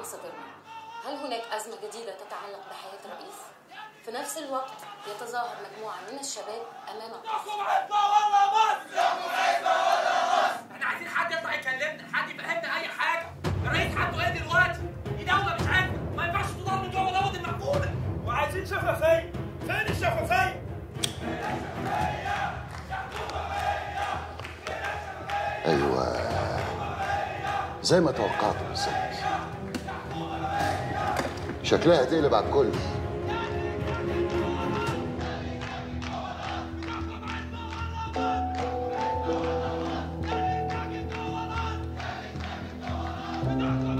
مصادرنا هل هناك أزمة جديدة تتعلق بحياة الرئيس؟ في نفس الوقت يتظاهر مجموعة من الشباب أمام القصر احنا عايزين حد يطلع يكلمنا حد يفهمنا اي حاجه الرئيس حاطه ايه دلوقتي دي دوله مش عارفه ما ينفعش تدور من جوه دوله المحكومه وعايزين شفافيه فين الشفافيه ايوه زي ما توقعت بالظبط شكلها هتقلب على الكل Thank you.